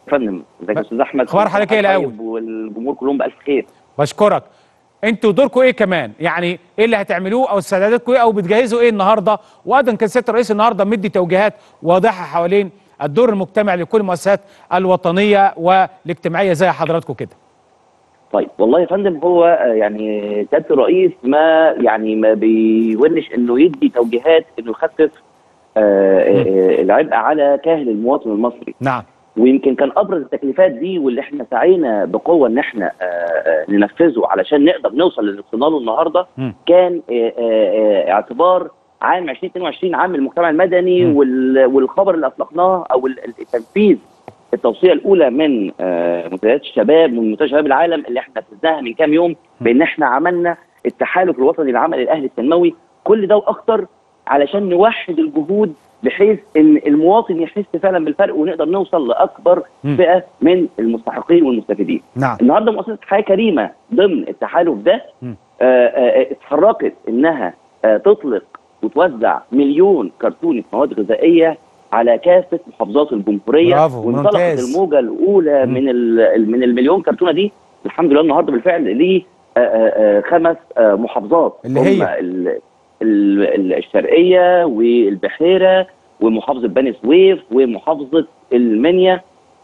فندم ازيك يا استاذ احمد أخبار حضرتك إيه الأول؟ طيب والجمهور كلهم بالف خير بشكرك انتوا دوركم ايه كمان يعني ايه اللي هتعملوه او استعداداتكم ايه او بتجهزوا ايه النهارده وايضا كان سياده الرئيس النهارده مدي توجيهات واضحه حوالين الدور المجتمعي لكل المؤسسات الوطنيه والاجتماعيه زي حضراتكم كده طيب والله يا فندم هو آه، يعني سياده الرئيس ما يعني ما بيونش انه يدي توجيهات انه يخفف آه، آه، العبء على كاهل المواطن المصري نعم ويمكن كان ابرز التكليفات دي واللي احنا سعينا بقوه ان احنا آه، آه، ننفذه علشان نقدر نوصل للي وصلنا له النهارده مم. كان آه، آه، آه، اعتبار عام 2022 عام المجتمع المدني مم. وال- والخبر اللي اطلقناه او ال- التنفيذ التوصيه الاولى من آه، منتديات الشباب من منتدى شباب العالم اللي احنا نفذناها من كام يوم بان احنا عملنا التحالف الوطني للعمل الاهلي التنموي كل ده واكتر علشان نوحد الجهود بحيث ان المواطن يحس فعلا بالفرق ونقدر نوصل لاكبر مم. فئه من المستحقين والمستفيدين. نعم النهارده مؤسسه حياه كريمه ضمن التحالف ده مم. آه، آه، اتحركت انها آه، تطلق وتوزع مليون كرتونه مواد غذائيه على كافه محافظات الجمهوريه برافو، وانطلقت ممتاز. الموجه الاولى مم. من ال- من المليون كرتونه دي الحمد لله النهارده بالفعل ل آه، آه، آه، خمس آه، محافظات اللي هم هي؟ ال- ال- ال- الشرقيه والبحيره ومحافظه بني سويف ومحافظه المنيا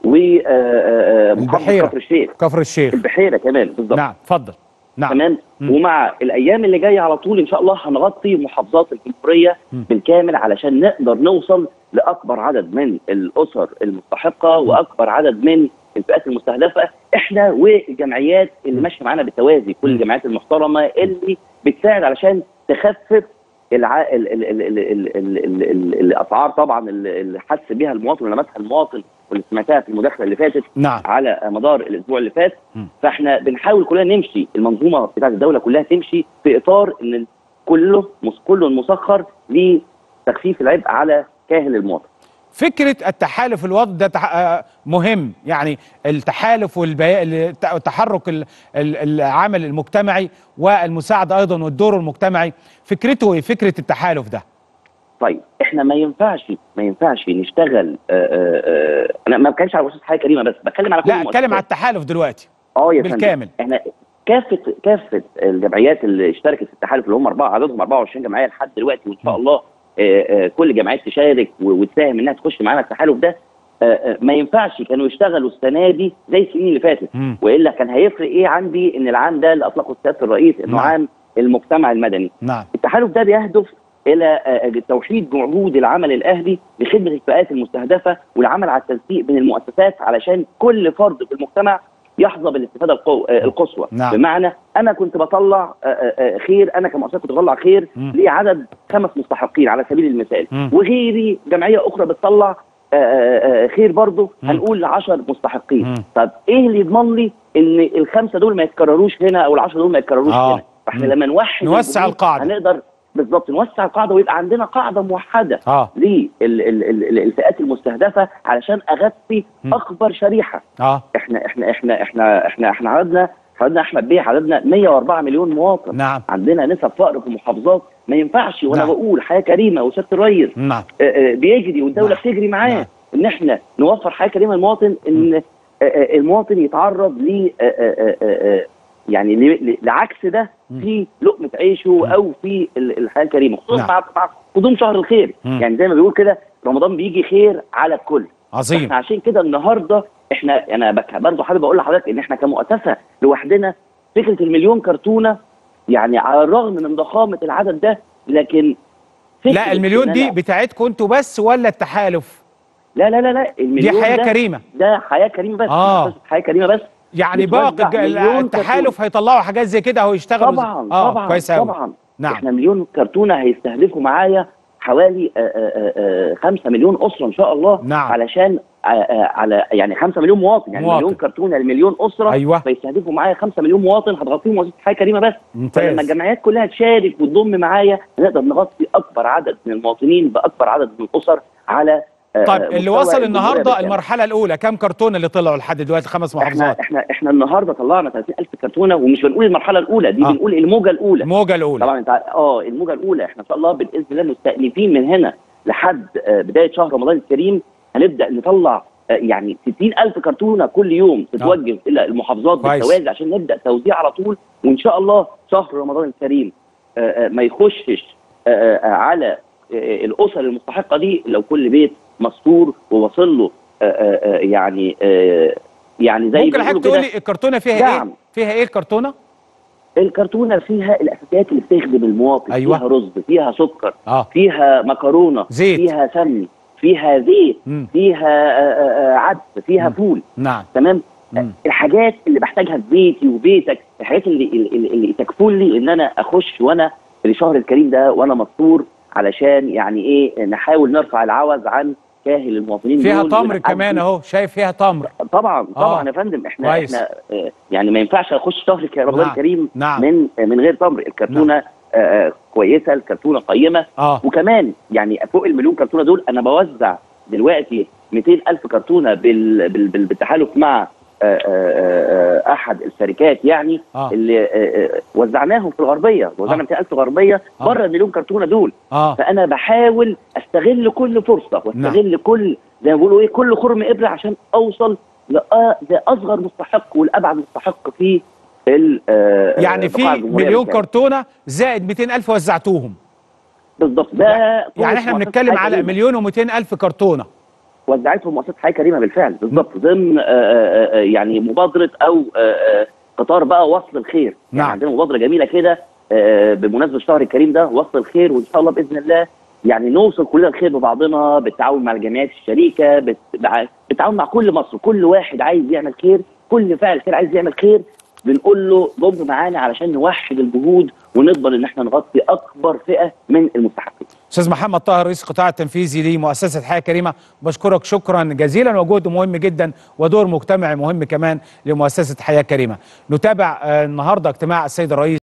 ومحافظه البحيرة. كفر الشيخ كفر الشيخ البحيره كمان بالظبط نعم اتفضل نعم تمام مم. ومع الايام اللي جايه على طول ان شاء الله هنغطي محافظات الجمهوريه مم. بالكامل علشان نقدر نوصل لاكبر عدد من الاسر المستحقه واكبر عدد من الفئات المستهدفه احنا والجمعيات اللي مم. ماشيه معانا بالتوازي كل مم. الجمعيات المحترمه اللي بتساعد علشان تخفف الع... ال... ال... ال... ال... ال... ال... ال... ال... الاسعار طبعا اللي اللي حس بيها المواطن ولمسها المواطن واللي سمعتها في المداخله اللي فاتت نعم على مدار الاسبوع اللي فات مم. فاحنا بنحاول كلنا نمشي المنظومه بتاعت الدوله كلها تمشي في اطار ان كله مس- كله مسخر لتخفيف العبء على كاهل المواطن فكره التحالف الوطني ده تح... آه، مهم يعني التحالف والبي... الت- التحرك ال- ال- العمل المجتمعي والمساعده ايضا والدور المجتمعي فكرته ايه فكره التحالف ده طيب احنا ما ينفعش ما ينفعش نشتغل آآ آآ انا ما بتكلمش على مؤسسه حياه كريمه بس بتكلم على كل لا اتكلم على المؤسسات. التحالف دلوقتي اه يا فندم. بالكامل. احنا كافه كافه الجمعيات اللي اشتركت في التحالف اللي هم اربعه عددهم 24 جمعيه لحد دلوقتي وان شاء م. الله آه، آه، كل الجمعيات تشارك و- وتساهم انها تخش معانا التحالف ده آه، آه، ما ينفعش كانوا يشتغلوا السنه دي زي السنين اللي فاتت مم. والا كان هيفرق ايه عندي ان العام ده اللي اطلقه سياده الرئيس انه نعم. عام المجتمع المدني نعم التحالف ده بيهدف الى آه، توحيد جهود العمل الاهلي لخدمه الفئات المستهدفه والعمل على التنسيق بين المؤسسات علشان كل فرد في المجتمع يحظى بالاستفاده القو- آه، القصوى نعم. بمعنى انا كنت بطلع آه، آه، آه، خير انا كمؤسسه كنت بطلع خير مم. لعدد خمس مستحقين على سبيل المثال مم. وغيري جمعيه اخرى بتطلع آه، آه، آه، خير برضه مم. هنقول ل 10 مستحقين مم. طب ايه اللي يضمن لي ان الخمسه دول ما يتكرروش هنا او العشره دول ما يتكرروش آه. هنا فاحنا مم. لما نوحد نوسع الجهود القاعدة. هنقدر بالظبط نوسع القاعده ويبقى عندنا قاعده موحده اه للفئات المستهدفه علشان اغطي مم. اكبر شريحه اه احنا احنا احنا احنا احنا احنا عددنا عددنا احمد بيه عددنا 104 مليون مواطن نعم عندنا نسب فقر في محافظات ما ينفعش وانا نعم. بقول حياه كريمه وسياده الريس نعم آه، آه، بيجري والدوله نعم. بتجري معاه نعم. ان احنا نوفر حياه كريمه للمواطن ان آه، آه، المواطن يتعرض ل آه، آه، آه، آه، يعني ل- ل- لعكس ده مم. في لقمه عيشه او في ال- الحياه الكريمه خصوصا نعم. مع مع قدوم شهر الخير مم. يعني زي ما بيقول كده رمضان بيجي خير على الكل عظيم احنا عشان كده النهارده احنا انا بك- برضه حابب اقول لحضرتك ان احنا كمؤسسه لوحدنا فكره المليون كرتونه يعني على الرغم من ضخامه العدد ده لكن فكرة لا المليون إن دي أنا- بتاعتكم انتوا بس ولا التحالف لا لا لا لا دي المليون حياه ده كريمه ده حياه كريمه بس آه. مؤسسة حياه كريمه بس يعني بتوزع باقي الج- مليون التحالف هيطلعوا حاجات زي كده اهو يشتغلوا زي- طبعا اه طبعا كويس قوي طبعا نعم احنا مليون كرتونه هيستهدفوا معايا حوالي آه، آه، آه، خمسة مليون اسره ان شاء الله نعم. علشان آه، آه، على يعني خمسة مليون مواطن يعني مواطن. مليون كرتونه لمليون اسره أيوة. فيستهدفوا معايا خمسة مليون مواطن هتغطيهم مؤسسه حياه كريمه بس ممتاز فلما الجمعيات كلها تشارك وتضم معايا نقدر نغطي اكبر عدد من المواطنين باكبر عدد من الاسر على آه، طيب آه، اللي مستوى وصل الجمهورية النهارده بالكامل. المرحله الاولى كام كرتون اللي طلعوا لحد دلوقتي خمس احنا محافظات احنا احنا النهارده طلعنا 30000 كرتونه ومش بنقول المرحله الاولى دي آه. بنقول الموجه الاولى الموجه الاولى طبعا انت ع- اه الموجه الاولى احنا ان شاء الله باذن الله مستأنفين من هنا لحد آه، بدايه شهر رمضان الكريم هنبدا نطلع آه، آه، يعني 60000 كرتونه كل يوم تتوجه الى المحافظات كويس. بالتوازي عشان نبدا توزيع على طول وان شاء الله شهر رمضان الكريم آه، آه، ما يخشش آه، آه، على آه، الاسر المستحقه دي لو كل بيت مستور وواصل له آه، آه، آه، يعني آه، يعني زي ممكن ما حضرتك بيقولوا تقول كده لي الكرتونه فيها دعم. ايه فيها ايه الكرتونه الكرتونه فيها الاساسيات اللي بتخدم المواطن أيوة. فيها رز فيها سكر اه فيها مكرونه زيت. فيها سمن فيها زيت مم. فيها آه، آه، آه، عدس فيها مم. فول نعم تمام مم. الحاجات اللي بحتاجها في بيتي وبيتك الحاجات اللي اللي, اللي تكفل لي ان انا اخش وانا في الشهر الكريم ده وانا مستور علشان يعني ايه نحاول نرفع العوز عن كاهل المواطنين فيها دول تمر ونعدي- كمان اهو شايف فيها تمر طبعا طبعا آه. يا فندم احنا كويس. احنا آه، يعني ما ينفعش اخش شهر ك- رمضان نعم. الكريم نعم. من من غير تمر الكرتونه آه، آه، كويسه الكرتونه قيمه اه وكمان يعني فوق المليون كرتونه دول انا بوزع دلوقتي 200 الف كرتونه بال بال بال بالتحالف مع آه، آه، آه، احد الشركات يعني آه. اللي آه، آه، وزعناهم في الغربيه وزعنا آه. 200 الف غربيه آه. بره المليون كرتونه دول اه فانا بحاول استغل كل فرصه واستغل كل زي ما بيقولوا ايه كل خرم ابره عشان اوصل لأ- لاصغر مستحق والابعد مستحق في ال- آه، يعني بقاع في الجمهورية مليون بالكامل. كرتونه زائد 200000 وزعتوهم بالظبط ده يعني احنا مؤسسة بنتكلم حياة على كريمة. مليون و200 الف كرتونه وزعتهم مؤسسه حياه كريمه بالفعل بالظبط ضمن آه، آه، آه، يعني مبادره او آه، آه، قطار بقى وصل الخير نعم. يعني عندنا مبادره جميله كده آه، بمناسبه الشهر الكريم ده وصل الخير وان شاء الله باذن الله يعني نوصل كلنا الخير ببعضنا بالتعاون مع الجمعيات الشريكه بت- بع- بالتعاون مع كل مصر كل واحد عايز يعمل خير كل فاعل خير عايز يعمل خير بنقول له ضم معانا علشان نوحد الجهود ونقدر ان احنا نغطي اكبر فئه من المستحقين استاذ محمد طاهر رئيس القطاع التنفيذي لمؤسسه حياه كريمه بشكرك شكرا جزيلا وجهد مهم جدا ودور مجتمعي مهم كمان لمؤسسه حياه كريمه نتابع آه، النهارده اجتماع السيد الرئيس